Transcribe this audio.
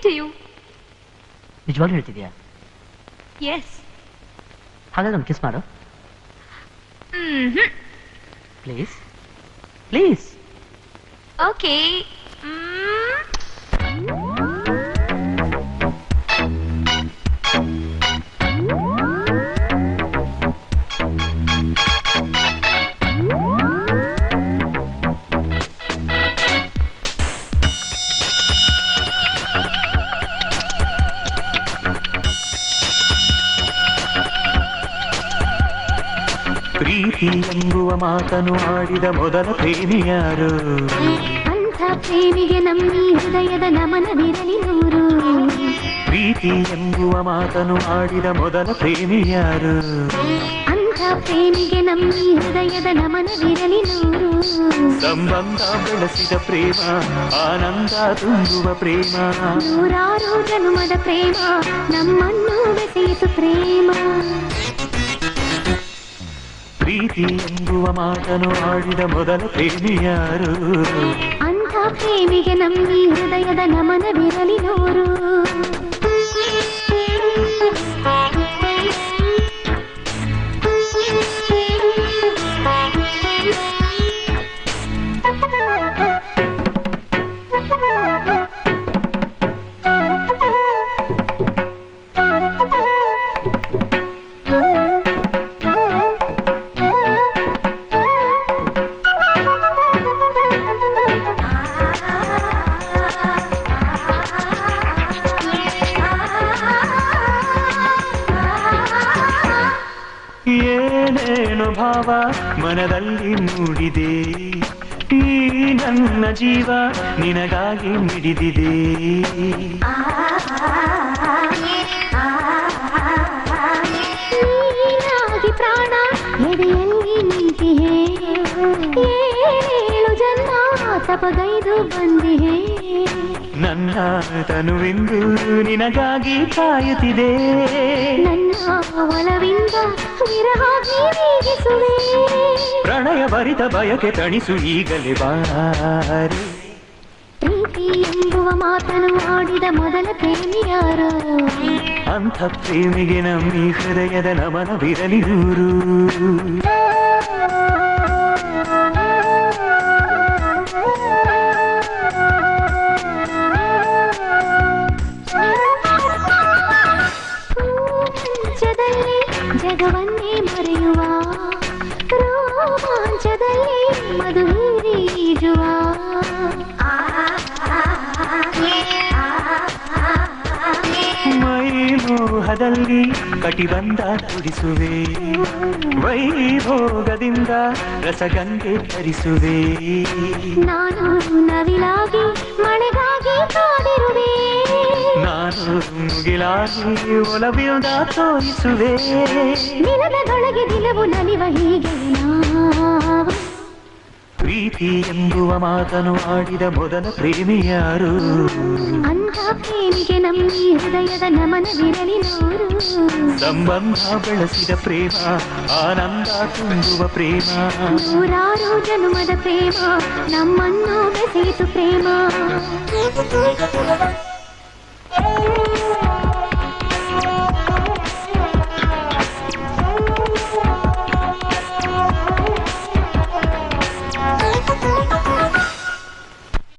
to you ನಿಜವಾಗ್ಲೂ ಹೇಳ್ತಿದ್ಯಾ S ಹಾಗಾದ್ರೆ ಒಂದು ಕಿಸ್ ಮಾಡು ಹ್ಮ್ ಪ್ಲೀಸ್ ಪ್ಲೀಸ್ ಓಕೆ ಪ್ರೀತಿ ಎಂಬುವ ಮಾತನು ಆಡಿದ ಮೊದಲ ಪ್ರೇಮಿಯಾರು ಅಂಥ ಪ್ರೇಮಿಗೆ ನಮ್ಮಿ ಹೃದಯದ ನಮನವಿರಲಿ ನೂರು ಪ್ರೀತಿ ಎಂಬುವ ಮಾತನು ಆಡಿದ ಮೊದಲ ಪ್ರೇಮಿಯಾರು ಅಂಥ ಪ್ರೇಮಿಗೆ ನಮ್ಮಿ ಹೃದಯದ ನಮನವಿರಲಿ ನೂರು ಸಂಬಂಧ ಬೆಳೆಸಿದ ಪ್ರೇಮ ಆನಂದ ತುಂಬುವ ಪ್ರೇಮ ನೂರಾರು ಜನುಮದ ಪ್ರೇಮ ನಮ್ಮನ್ನು ಬೆಸೆಯಿತು ಪ್ರೇಮ ಪ್ರೀತಿ ಎಂಬುವ ಮಾತನು ಆಡಿದ ಮೊದಲ ಪ್ರೇಮಿಯಾರು ಅಂಥ ಪ್ರೇಮಿಗೆ ನಮ್ಮಿ ಹೃದಯದ ನಮನವಿರಲಿ ನೂರು ಏನೇನು ಭಾವ ಮನದಲ್ಲಿ ಮೂಡಿದೆ ಈ ನನ್ನ ಜೀವ ನಿನಗಾಗಿ ಮಿಡಿದಿದೆ ನೀನಾಗಿ ಪ್ರಾಣ ಎದೆಯಲ್ಲಿ ನಿಂತಿಹೆ ಏಳು ಜನ್ಮ ತಪಗೈದು ಬಂದಿಹೆ ನನ್ನ ತನುವೆಂದು ನಿನಗಾಗಿ ಕಾಯುತ್ತಿದೆ ನನ್ನ ಒಲವಿಂದ ವಿರಹಾಗಿ ನೀಗಿಸುವೆ ಪ್ರಣಯ ಭರಿತ ಬಯಕೆ ತಣಿಸು ಈಗಲೇ ಬಾರೆ ಪ್ರೀತಿ ಎಂಬುವ ಮಾತನು ಆಡಿದ ಮೊದಲ ಪ್ರೇಮಿಯಾರು ಅಂಥ ಪ್ರೇಮಿಗೆ ನಮ್ಮಿ ಹೃದಯದ ನಮನವಿರಲಿ ದೂರು ರೋಮಾಂಚದಲ್ಲಿ ಜಗವನ್ನೇ ಮರೆಯುವ ರೋಮಾಂಚದಲ್ಲಿ ಮಧುಹೀರೀಜುವ ಮೈ ಮೋಹದಲ್ಲಿ ಕಟಿಬಂಧ ತುಡಿಸುವೆ ವೈಭೋಗದಿಂದ ರಸಗಂಗೆ ಧರಿಸುವೆ ನಾನು ನವಿಲಾಗಿ ಮಳೆಗಾಗಿ ಕಾದಿರುವೆ ನಾನು ಮುಗಿಲಾಗಿ ಒಲವಿಲ್ದ ತೋರಿಸುವೆ ದಿನದೊಳಗೆ ದಿನವು ನಲಿವ ಹೀಗೆ ನಾವು ಪ್ರೀತಿ ಎಂಬುವ ಮಾತನು ಆಡಿದ ಮೊದಲ ಪ್ರೇಮಿಯಾರು ಅಂಥ ಪ್ರೇಮಿಗೆ ನಮ್ಮಿ ಹೃದಯದ ನಮನವಿರಲಿ ನೂರು ಸಂಬಂಧ ಬೆಳೆಸಿದ ಪ್ರೇಮ ಆನಂದ ತುಂಬುವ ಪ್ರೇಮ ನೂರಾರು ಜನುಮದ ಪ್ರೇಮ ನಮ್ಮನ್ನು ಬೆಸೆಯಿತು ಪ್ರೇಮ